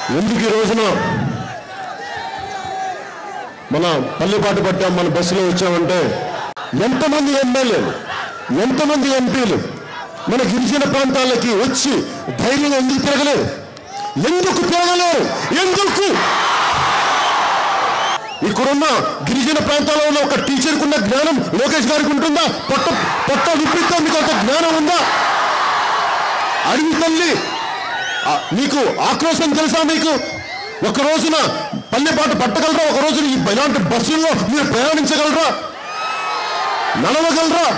ఎందుకు ఈ రోజున మన పల్లెపాటు పట్టాం మన బస్సులో వచ్చామంటే ఎంతమంది ఎమ్మెల్యేలు ఎంతమంది ఎంపీలు మన గిరిజన ప్రాంతాలకి వచ్చి ధైర్యంగా ఎందుకు తిరగలేరు ఎందుకు తిరగలేరు ఎందుకు ఇక్కడున్న గిరిజన ప్రాంతాల్లో ఉన్న ఒక టీచర్కి ఉన్న జ్ఞానం లోకేష్ గారికి ఉంటుందా పొట్ట పొట్ట విప్పితో మీకు అంత జ్ఞానం ఉందా అడవి తల్లి ఆ, మీకు ఆక్రోశం తెలుసా మీకు ఒక రోజున పల్లెపాటు పట్టగలరా ఒక రోజున ఈ ఇలాంటి బస్సుల్లో మీరు ప్రయాణించగలరా నడవగలరా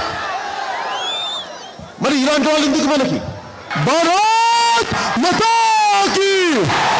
మరి ఇలాంటి వాళ్ళు ఎందుకు మనకి భారత్ మతాకి